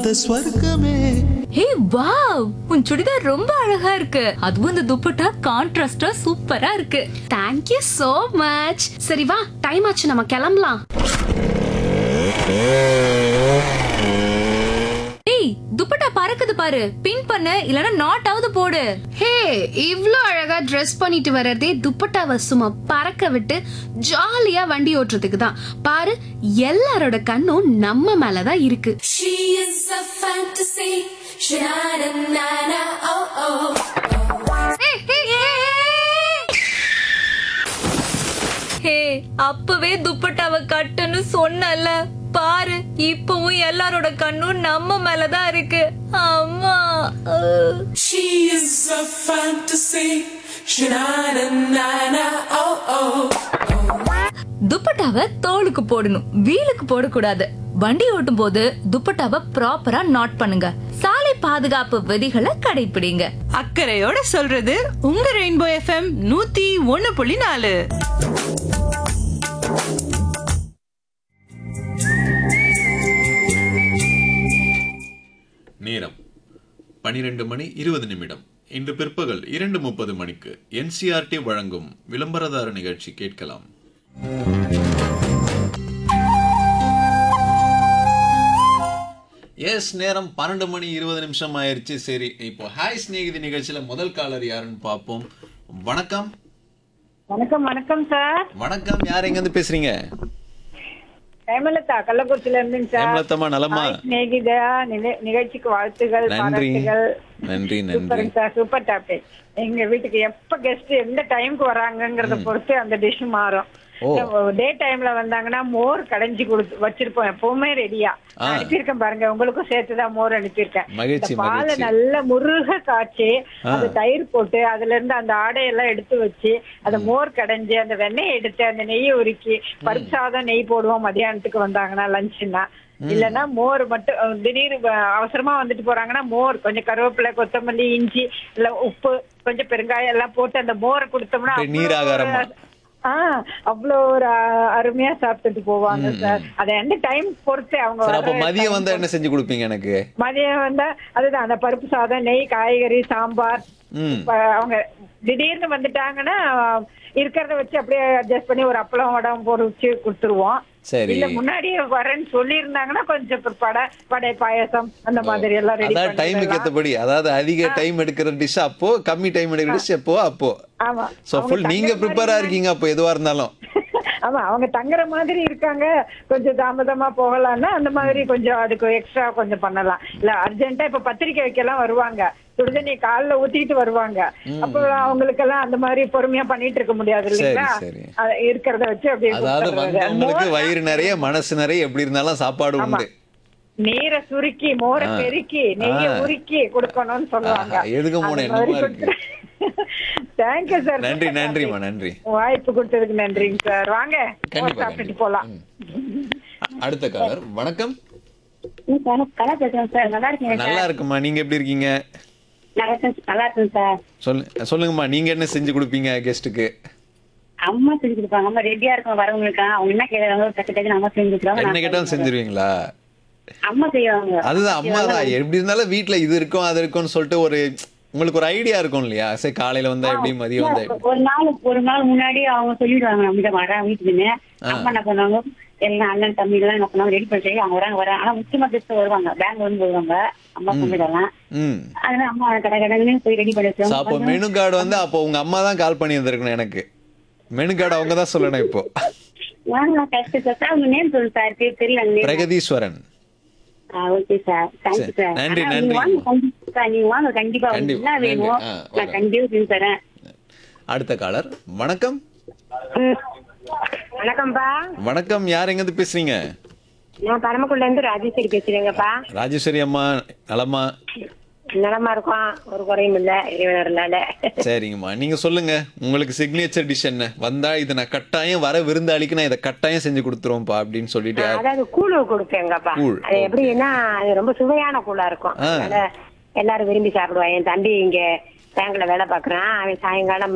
பார்த்த ஸ்வர்க்கமே hey wow உன் சுடிதார் ரொம்ப அழகா இருக்கு அதுவும் இந்த துப்பட்டா கான்ட்ராஸ்டா சூப்பரா இருக்கு தேங்க்யூ so மச் சரி வா டைம் ஆச்சு நம்ம கிளம்பலாம் ஏய் துப்பட்டா பறக்குது பாரு பின் பண்ணு இல்லனா நாட் ஆவது போடு ஹே இவ்ளோ அழகா Dress பண்ணிட்டு வர்றதே துப்பட்டாவை சும்மா பறக்க விட்டு ஜாலியா வண்டி ஓட்டுறதுக்கு தான் பாரு எல்லாரோட கண்ணும் நம்ம மேல தான் இருக்கு She is a fantasy. Sha-na-na-na, oh oh. ஹே அப்பவே துப்பட்டாவை கட்டுன்னு சொன்னல பாரு இப்பவும் எல்லாரோட கண்ணும் நம்ம மேலதான் இருக்கு அம்மா அஹ். She is a fantasy. Sha-na-na-na, oh oh. துப்பட்டாவை தோலுக்கு போடணும் வீலுக்கு போடக்கூடாது வண்டி ஓட்டும் போது துப்பட்டாவை ப்ராப்பரா நாட் பண்ணுங்க சாலை பாதுகாப்பு விதிகளை கடைபிடிங்க அக்கறையோட சொல்றது உங்க ரெயின்போ எஃப்எம் நூத்தி ஒன்னு புள்ளி நாலு நேரம் பனிரெண்டு மணி இருபது நிமிடம் இன்று பிற்பகல் இரண்டு முப்பது மணிக்கு என்சிஆர்டி வழங்கும் விளம்பரதார நிகழ்ச்சி கேட்கலாம் எஸ் நேரம் பன்னெண்டு மணி இருபது நிமிஷம் ஆயிருச்சு சரி இப்போ ஹாய் ஸ்நேகிதி நிகழ்ச்சியில முதல் காலர் யாருன்னு பார்ப்போம் வணக்கம் வணக்கம் வணக்கம் சார் வணக்கம் யார் எங்க இருந்து பேசுறீங்க ஹேமலதா கள்ளக்குறிச்சியில இருந்துங்க சார் ஹேமலதம்மா நலமா ஹாய், சிநேகிதா நிக- நிகழ்ச்சிக்கு வாழ்த்துகள் நன்றி பாராட்டுகள் நன்றி நன்றி சூப்பருங்க சார் சூப்பர் டாபிக் எங்க வீட்டுக்கு எப்ப கெஸ்ட் எந்த டைம்க்கு வராங்கங்கறத பொறுத்து அந்த டிஷ் மாறும் ஓ. டே டைம்ல வந்தாங்கன்னா மோர் கடைஞ்சி கொடுத்து வச்சிருப்போம் எப்பவுமே ரெடியா ஆ. அனுப்பியிருக்கேன் பாருங்க உங்களுக்கும் சேர்த்துதான் மோர் அனுப்பியிருக்கேன் மகிழ்ச்சி, இந்த பாலை மகிழ்ச்சி. நல்ல முருக காய்ச்சி ஆ. அது தயிர் போட்டு அதுல இருந்து அந்த ஆடையெல்லாம் எடுத்து வச்சு அந்த மோர் கடைஞ்சு அந்த வெண்ணெயை எடுத்து அந்த நெய்யை உருக்கி பருப்பு சாதம் நெய் போடுவோம் மதியானத்துக்கு வந்தாங்கன்னா லஞ்சுன்னா இல்லன்னா மோர் மட்டும் அஹ், திடீர்னு வ- அவசரமா வந்துட்டு போறாங்கன்னா மோர் கொஞ்சம் கருவேப்பிலை கொத்தமல்லி இஞ்சி இல்ல உப்பு கொஞ்சம் பெருங்காயம் எல்லாம் போட்டு அந்த மோரை கொடுத்தோம்னா அப்படியே நீர் ஆகாரமா? ஆஹ் அவ்வளோ ஒரு அஹ், அருமையா சாப்பிட்டுட்டு போவாங்க சார் அதை எந்த டைம் பொறுத்து அவங்க சார் அப்ப வர்ற மதியம் time வந்தா என்ன செஞ்சு கொடுப்பீங்க எனக்கு மதியம் வந்தா அதுதான் அந்த பருப்பு சாதம் நெய் காய்கறி சாம்பார் ம் இப்ப அவங்க திடீர்னு வந்துட்டாங்கன்னா இருக்கிறத வச்சு அப்படியே அட்ஜஸ்ட் பண்ணி ஒரு அப்பளம் வடம் பொரிச்சு கொடுத்துருவோம் சரி இல்ல முன்னாடியே வரேன்னு சொல்லி இருந்தாங்கன்னா கொஞ்சம் பிற்பாட வடை பாயாசம் அந்த மாதிரி எல்லாம் ரெடி அதாவது டைமுக்கு ஏத்தபடி அதாவது அதிக டைம் எடுக்கிற டிஷ் அப்போ கம்மி டைம் எடுக்கிற டிஷ் அப்போ அப்போ ஆமா சோ அவங்க ஃபுல் நீங்க தங்குற ப்ரிப்பேரா மாதிரி இருக்கீங்க அப்போ எதுவா இருந்தாலும் ஆமா அவங்க தங்குற மாதிரி இருக்காங்க கொஞ்சம் தாமதமா போகலாம்னா அந்த மாதிரி கொஞ்சம் அதுக்கு எக்ஸ்ட்ரா கொஞ்சம் பண்ணலாம் இல்ல அர்ஜென்ட்டா இப்ப பத்திரிக்கை வைக்கலாம் வருவாங்க சுடுதண்ணி கால்ல ஊத்திட்டு வருவாங்க அப்ப அவங்களுக்கெல்லாம் அந்த மாதிரி பொறுமையா பண்ணிட்டு இருக்க முடியாது இல்லைங்களா சரி. அத இருக்கிறத வச்சு அப்படியே அதாவது கொடுத்துறது. வந்தவங்களுக்கு மோர் வயிறு நிறைய மனசு நிறைய எப்படி இருந்தாலும் சாப்பாடு ஆமா. உண்டு நீரை சுருக்கி மோரை ஆ. பெருக்கி நெய்ய ஆ. உருக்கி கொடுக்கணும்னு சொல்லுவாங்க ஆஹா, எதுக்கு மூணு என்னமா இருக்கு தேங்க்யூ சார் நன்றி நன்றிம்மா நன்றி வாய்ப்பு கொடுத்ததுக்கு நன்றிங்க சார் வாங்க கண்டிப்பா, மோர் சாப்பிட்டுட்டு கண்டிப்பா. போலாம் அடுத்த காலர் வணக்கம் கலா பேசுறேன் சார் நல்லா இருக்கீங்க நல்லா இருக்குமா நீங்க எப்படி இருக்கீங்க நல்லா இருக்கேன் நல்லா இருக்கேன் சார் சொல்லு சொல்லுங்கம்மா நீங்க என்ன செஞ்சு கொடுப்பீங்க கெஸ்ட்டுக்கு அம்மா செஞ்சு கொடுப்பாங்க அம்மா ரெடியா இருக்கும் வரவங்களுக்கு அவங்க என்ன கேட்கறாங்க டக்கு டக்கு அம்மா செஞ்சு கொடுக்குறாங்க என்ன நான் கேட்டாலும் செஞ்சு செஞ்சிருவீங்களா கொடுப்பேன். அம்மா செய்வாங்க அதுதான் அம்மா தான் எப்படி இருந்தாலும் வீட்ல இது இருக்கும் அது இருக்கும்னு சொல்லிட்டு ஒரு உங்களுக்கு ஒரு ஐடியா இருக்கும் இல்லையா சரி காலையில வந்தா எப்படி மதியம் வந்தா எப்படி ஒரு நாள் ஒரு நாள் முன்னாடி அவங்க சொல்லிடுவாங்க நம்ம வரேன் வீட்டுக்குன்னு அம்மா என்ன பண்ணுவாங்க எல்லாம் அண்ணன் தம்பி எல்லாம் என்ன பண்ணுவாங்க ரெடி பண்ணி அவங்க வராங்க வராங்க ஆனா முக்கியமா கெஸ்ட் வருவாங்க பேங்க் வந்து வருவாங்க அம்மா தம்பிடலாம் ம் அதனால அம்மா கடை கடைன்னு போய் ரெடி பண்ணி So, அப்போ வச்சிருவாங்க மெனு கார்டு வந்து அப்போ உங்க அம்மா தான் கால் பண்ணி வந்திருக்கணும் எனக்கு மெனு கார்டு அவங்க தான் சொல்லணும் இப்போ வாங்க கஷ்டம் சார் உங்க நேம் சொல்லு சார் பேர் தெரியல name. Pragatheeswaran okay sir thank you சரி. சார் நன்றி, ஆனா நன்றி. நீங்க வாங்க கண்டிப்பா நீங்க வாங்க கண்டிப்பா உங்களுக்கு கண்டிப்பா, என்ன வேணும் நன்றி. ஆ, வரேன். நான் கண்டிப்பா செஞ்சு தரேன் அடுத்த காலர் வணக்கம் வணக்கம்ப்பா வணக்கம் யார் எங்க இருந்து பேசுறீங்க நான் பரமக்குள்ள இருந்து ராஜேஸ்வரி பேசுறேங்கப்பா ராஜேஸ்வரி அம்மா நலமா நலமா இருக்கோம் ஒரு குறையும் இல்ல இறைவனர்னால சரிங்கம்மா நீங்க சொல்லுங்க உங்களுக்கு சிக்னேச்சர் டிஷ் என்ன வந்தா இது நான் கட்டாயம் வர விருந்தாளிக்கு நான் இதை கட்டாயம் செஞ்சு கொடுத்துருவோம்ப்பா அப்படின்னு சொல்லிட்டு யார்- அதாவது கூழு கொடுப்பேங்கப்பா கூழ், அது எப்படின்னா அது ரொம்ப சுவையான கூழா இருக்கும் ஆ. அதனால எல்லாரும் விரும்பி சாப்பிடுவாங்க என் தம்பி இங்க பேங்க்ல வேலை பாக்குறான் அவன் சாயங்காலம்